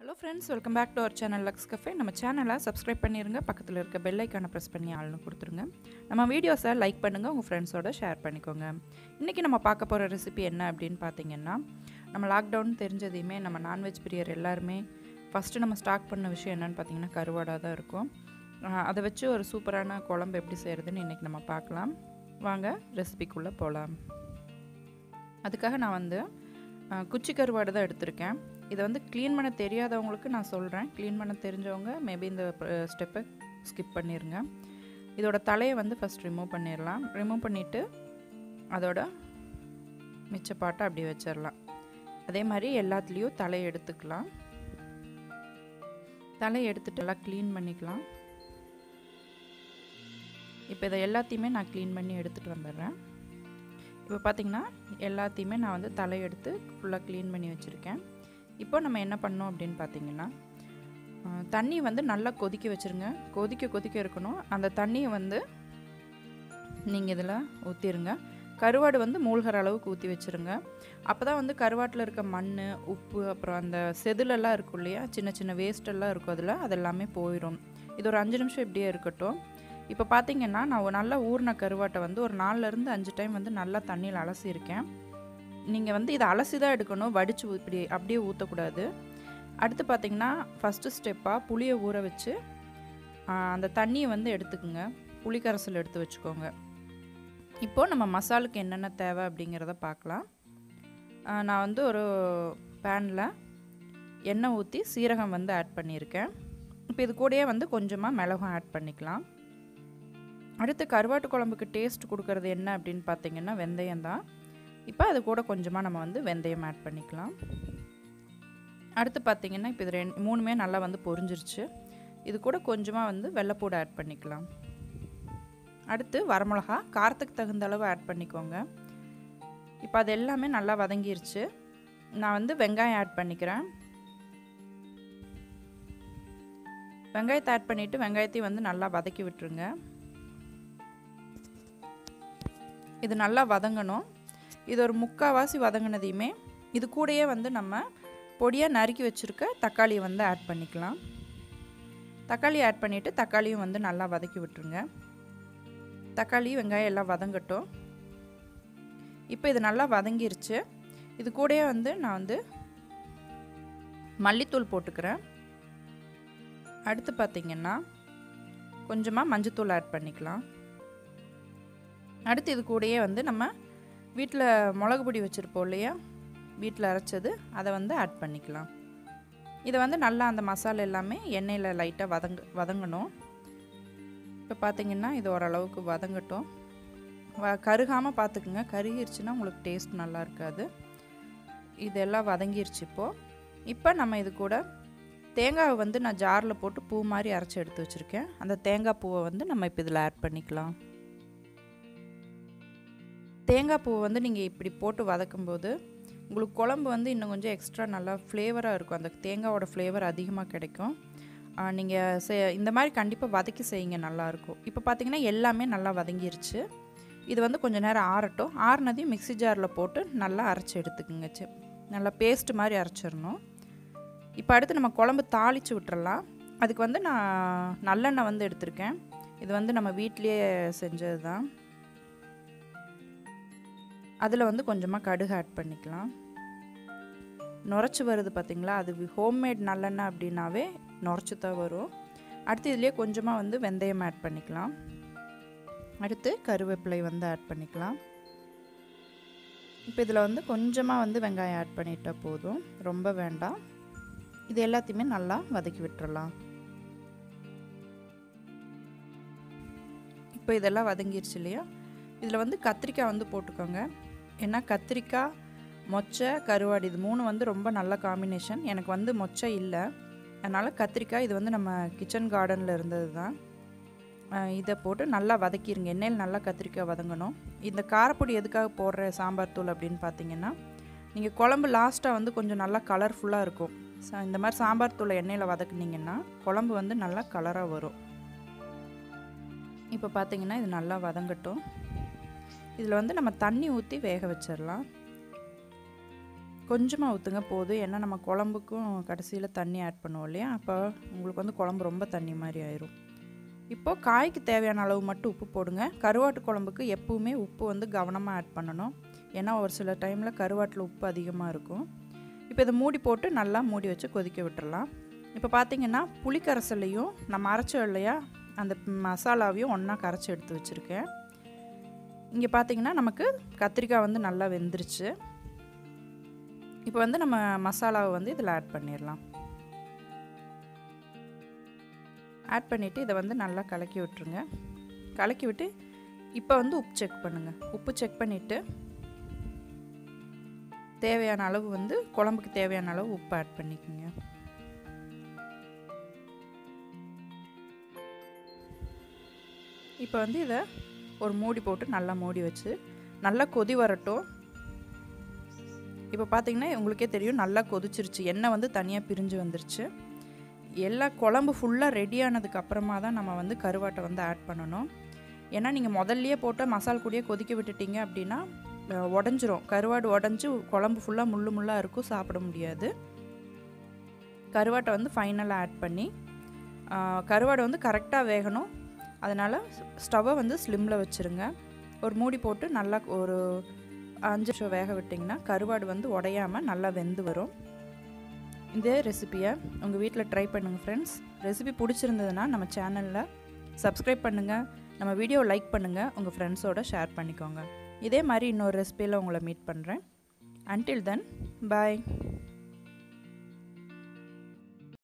hello friends welcome back to our channel Lux cafe நம்ம சேனலை subscribe பண்ணிடுங்க பக்கத்தில் இருக்க பெல் ஐக்கானை ப்ரெஸ் பண்ணி ஆள்னு கொடுத்துருங்க நம்ம வீடியோஸை லைக் பண்ணுங்கள் உங்கள் ஃப்ரெண்ட்ஸோட ஷேர் பண்ணிக்கோங்க இன்றைக்கி நம்ம பார்க்க போகிற ரெசிபி என்ன அப்படின்னு பார்த்தீங்கன்னா நம்ம லாக்டவுன் தெரிஞ்சதையுமே நம்ம நான்வெஜ் பிரியர் எல்லாருமே ஃபஸ்ட்டு நம்ம ஸ்டார்ட் பண்ண விஷயம் என்னென்னு பார்த்தீங்கன்னா கருவாடாக தான் இருக்கும் ஆஹ் அதை வச்சு ஒரு சூப்பரான குழம்பு எப்படி செய்கிறதுன்னு இன்றைக்கி நம்ம பார்க்கலாம் வாங்க ரெசிபிக்குள்ளே போகலாம் அதுக்காக நான் வந்து ஆஹ் குச்சி கருவாடு தான் எடுத்திருக்கேன் இதை வந்து க்ளீன் பண்ண தெரியாதவங்களுக்கு நான் சொல்கிறேன் க்ளீன் பண்ண தெரிஞ்சவங்க மேபி இந்த ஸ்டெப்பை ஸ்கிப் பண்ணிடுங்க இதோட தலையை வந்து ஃபஸ்ட் ரிமூவ் பண்ணிடலாம் ரிமூவ் பண்ணிவிட்டு அதோட மிச்ச பாட்டை அப்படி வச்சிடலாம் அதே மாதிரி எல்லாத்துலேயும் தலையை எடுத்துக்கலாம் தலையை எடுத்துட்டு எல்லாம் க்ளீன் பண்ணிக்கலாம் இப்போ இதை எல்லாத்தையுமே நான் க்ளீன் பண்ணி எடுத்துகிட்டு வந்துடுறேன் இப்போ பார்த்திங்கன்னா எல்லாத்தையுமே நான் வந்து தலையை எடுத்து ஃபுல்லாக க்ளீன் பண்ணி வச்சுருக்கேன் இப்போ நம்ம என்ன பண்ணோம் அப்படின்னு பார்த்தீங்கன்னா அஹ், தண்ணி வந்து நல்லா கொதிக்க வச்சுருங்க கொதிக்க கொதிக்க இருக்கணும் அந்த தண்ணியை வந்து நீங்கள் இதில் ஊற்றிடுங்க கருவாடு வந்து மூழ்கிற அளவுக்கு ஊற்றி வச்சுருங்க அப்போ தான் வந்து கருவாட்டில் இருக்க மண் உப்பு அப்புறம் அந்த செதிலெல்லாம் இருக்கும் இல்லையா சின்ன சின்ன வேஸ்டெல்லாம் இருக்கும் அதில் அதெல்லாமே போயிடும் இது ஒரு அஞ்சு நிமிஷம் இப்படியே இருக்கட்டும் இப்போ பார்த்தீங்கன்னா நான் ஒரு நல்லா ஊறின கருவாட்டை வந்து ஒரு நாலுலேருந்து அஞ்சு டைம் வந்து நல்லா தண்ணியில் அலசியிருக்கேன் நீங்கள் வந்து இதை அலசி தான் எடுக்கணும் வடித்து இப்படி அப்படியே ஊற்றக்கூடாது அடுத்து பார்த்தீங்கன்னா ஃபஸ்ட்டு ஸ்டெப்பாக புளியை ஊற வச்சு ஆ, அந்த தண்ணியை வந்து எடுத்துக்குங்க புளிக்கரசல் எடுத்து வச்சுக்கோங்க இப்போது நம்ம மசாலுக்கு என்னென்ன தேவை அப்படிங்கிறத பார்க்கலாம் ஆ, நான் வந்து ஒரு பேனில் எண்ணெய் ஊற்றி சீரகம் வந்து ஆட் பண்ணியிருக்கேன் இப்போ இது கூடயே வந்து கொஞ்சமாக மிளகும் ஆட் பண்ணிக்கலாம் அடுத்து கருவாட்டு குழம்புக்கு டேஸ்ட் கொடுக்கறது என்ன அப்படின்னு பார்த்தீங்கன்னா வெந்தயம் தான் இப்போ அது கூட கொஞ்சமாக நம்ம வந்து வெந்தயம் ஆட் பண்ணிக்கலாம் அடுத்து பார்த்தீங்கன்னா இப்போ இது ரெண்டு மூணுமே நல்லா வந்து பொரிஞ்சிருச்சு இது கூட கொஞ்சமாக வந்து வெள்ளைப்பூடு ஆட் பண்ணிக்கலாம் அடுத்து வரமிளகா காரத்துக்கு தகுந்த அளவு ஆட் பண்ணிக்கோங்க இப்போ அது எல்லாமே நல்லா வதங்கிருச்சு நான் வந்து வெங்காயம் ஆட் பண்ணிக்கிறேன் வெங்காயத்தை ஆட் பண்ணிவிட்டு வெங்காயத்தையும் வந்து நல்லா வதக்கி விட்டுருங்க இது நல்லா வதங்கணும் இது ஒரு முக்கால்வாசி வதங்கினதையுமே இது கூடயே வந்து நம்ம பொடியாக நறுக்கி வச்சுருக்க தக்காளியை வந்து ஆட் பண்ணிக்கலாம் தக்காளி ஆட் பண்ணிவிட்டு தக்காளியும் வந்து நல்லா வதக்கி விட்டுருங்க தக்காளி வெங்காயம் எல்லாம் வதங்கட்டும் இப்போ இது நல்லா வதங்கிருச்சு இது கூடயே வந்து நான் வந்து மல்லித்தூள் போட்டுக்கிறேன் அடுத்து பார்த்திங்கன்னா கொஞ்சமாக மஞ்சத்தூள் ஆட் பண்ணிக்கலாம் அடுத்து இது கூடயே வந்து நம்ம வீட்டில் மிளகு பொடி வச்சுருப்போம் இல்லையா வீட்டில் அரைச்சது அதை வந்து ஆட் பண்ணிக்கலாம் இதை வந்து நல்லா அந்த மசாலா எல்லாமே எண்ணெயில் லைட்டாக வதங்க வதங்கணும் இப்போ பார்த்தீங்கன்னா இது ஓரளவுக்கு வதங்கட்டும் வ கருகாமல் பார்த்துக்குங்க கருகிருச்சுன்னா உங்களுக்கு டேஸ்ட் நல்லா இருக்காது இதெல்லாம் வதங்கிருச்சு இப்போது இப்போ நம்ம இது கூட தேங்காவை வந்து நான் ஜாரில் போட்டு பூ மாதிரி அரைச்சி எடுத்து வச்சுருக்கேன் அந்த தேங்காய் பூவை வந்து நம்ம இப்போ இதில் ஆட் பண்ணிக்கலாம் தேங்காய் பூவை வந்து நீங்கள் இப்படி போட்டு வதக்கும்போது உங்களுக்கு குழம்பு வந்து இன்னும் கொஞ்சம் எக்ஸ்ட்ரா நல்லா ஃப்ளேவராக இருக்கும் அந்த தேங்காவோட ஃப்ளேவர் அதிகமாக கிடைக்கும் நீங்கள் செ இந்த மாதிரி கண்டிப்பாக வதக்கி செய்யுங்க நல்லாயிருக்கும் இப்போ பார்த்தீங்கன்னா எல்லாமே நல்லா வதங்கிருச்சு இது வந்து கொஞ்சம் நேரம் ஆறட்டும் ஆறுனதையும் மிக்ஸி ஜாரில் போட்டு நல்லா அரைச்சி எடுத்துக்குங்க சி நல்லா பேஸ்ட் மாதிரி அரைச்சிடணும் இப்போ அடுத்து நம்ம குழம்பு தாளித்து விட்டுறலாம் அதுக்கு வந்து நான் நல்லெண்ணெய் வந்து எடுத்திருக்கேன் இது வந்து நம்ம வீட்லேயே செஞ்சது தான் அதில் வந்து கொஞ்சமாக கடுகு ஆட் பண்ணிக்கலாம் நுரைச்சி வருது பார்த்திங்களா அது ஹோம்மேட் நல்லெண்ணெய் அப்படின்னாவே நுரைச்சி தான் வரும் அடுத்து இதுலேயே கொஞ்சமாக வந்து வெந்தயம் ஆட் பண்ணிக்கலாம் அடுத்து கருவேப்பிலை வந்து ஆட் பண்ணிக்கலாம் இப்போ இதில் வந்து கொஞ்சமாக வந்து வெங்காயம் ஆட் பண்ணிட்டா போதும் ரொம்ப வேண்டாம் இது எல்லாத்தையுமே நல்லா வதக்கி விட்டுறலாம் இப்போ இதெல்லாம் வதங்கிருச்சு இல்லையா இதில் வந்து கத்திரிக்காய் வந்து போட்டுக்கோங்க ஏன்னா கத்திரிக்காய் மொச்சை கருவாடு இது மூணு வந்து ரொம்ப நல்ல காம்பினேஷன் எனக்கு வந்து மொச்சை இல்லை அதனால் கத்திரிக்காய் இது வந்து நம்ம கிச்சன் கார்டனில் இருந்தது தான் அஹ் இதை போட்டு நல்லா வதக்கிடுங்க எண்ணெயில் நல்லா கத்திரிக்காய் வதங்கணும் இந்த காரப்பொடி எதுக்காக போடுற சாம்பார் தூள் அப்படின்னு பார்த்தீங்கன்னா நீங்கள் குழம்பு லாஸ்ட்டாக வந்து கொஞ்சம் நல்லா கலர்ஃபுல்லாக இருக்கும் ச- இந்த மாதிரி சாம்பார் தூளை எண்ணெயில் வதக்குனீங்கன்னா குழம்பு வந்து நல்லா கலராக வரும் இப்போ பார்த்தீங்கன்னா இது நல்லா வதங்கட்டும் இதில் வந்து நம்ம தண்ணி ஊற்றி வேக வச்சிடலாம் கொஞ்சமாக ஊற்றுங்க போதும் ஏன்னா நம்ம குழம்புக்கும் கடைசியில் தண்ணி ஆட் பண்ணுவோம் இல்லையா அப்போ உங்களுக்கு வந்து குழம்பு ரொம்ப தண்ணி மாதிரி ஆயிரும் இப்போது காய்க்கு தேவையான அளவு மட்டும் உப்பு போடுங்க கருவாட்டு குழம்புக்கு எப்பவுமே உப்பு வந்து கவனமாக ஆட் பண்ணணும் ஏன்னா ஒரு சில டைமில் கருவாட்டில் உப்பு அதிகமாக இருக்கும் இப்போ இதை மூடி போட்டு நல்லா மூடி வச்சு கொதிக்க விட்டுறலாம் இப்போ பார்த்தீங்கன்னா புளிக்கரைசலையும் நம்ம அரைச்சோம் இல்லையா அந்த மசாலாவையும் ஒன்றா கரைச்சி எடுத்து வச்சுருக்கேன் இங்கே பார்த்தீங்கன்னா நமக்கு கத்திரிக்காய் வந்து நல்லா வெந்துருச்சு இப்போ வந்து நம்ம மசாலாவை வந்து இதில் ஆட் பண்ணிடலாம் ஆட் பண்ணிவிட்டு இதை வந்து நல்லா கலக்கி விட்டுருங்க கலக்கி விட்டு இப்போ வந்து உப்பு செக் பண்ணுங்கள் உப்பு செக் பண்ணிவிட்டு தேவையான அளவு வந்து குழம்புக்கு தேவையான அளவு உப்பு ஆட் பண்ணிக்கோங்க இப்போ வந்து இதை ஒரு மூடி போட்டு நல்லா மூடி வச்சு நல்லா கொதி வரட்டும் இப்போ பார்த்தீங்கன்னா உங்களுக்கே தெரியும் நல்லா கொதிச்சிருச்சு எண்ணெய் வந்து தனியாக பிரிஞ்சு வந்துருச்சு எல்லா குழம்பு ஃபுல்லாக ரெடி ஆனதுக்கு அப்புறமா தான் நம்ம வந்து கருவாட்டை வந்து ஆட் பண்ணணும் ஏன்னா நீங்கள் முதல்லையே போட்டு மசால் கூடயே கொதிக்க விட்டுட்டீங்க அப்படின்னா உடஞ்சிரும் கருவாடு உடஞ்சி குழம்பு ஃபுல்லாக முள்ளு முள்ளாக இருக்கும் சாப்பிட முடியாது கருவாட்டை வந்து ஃபைனலாக ஆட் பண்ணி கருவாடை வந்து கரெக்டாக வேகணும் அதனால் ஸ்டவ்வை வந்து ஸ்லிம்மில் வச்சுருங்க ஒரு மூடி போட்டு நல்லா ஒரு அஞ்சு நிமிஷம் வேக விட்டிங்கன்னா கருவாடு வந்து உடையாமல் நல்லா வெந்து வரும் இந்த ரெசிப்பியை உங்கள் வீட்டில் ட்ரை பண்ணுங்கள் ஃப்ரெண்ட்ஸ் ரெசிபி பிடிச்சிருந்ததுன்னா நம்ம சேனலில் சப்ஸ்கிரைப் பண்ணுங்கள் நம்ம வீடியோ லைக் பண்ணுங்கள் உங்கள் ஃப்ரெண்ட்ஸோட ஷேர் பண்ணிக்கோங்க இதே மாதிரி இன்னொரு ரெசிபியில் உங்களை மீட் பண்ணுறேன் அன்டில் தென் பாய்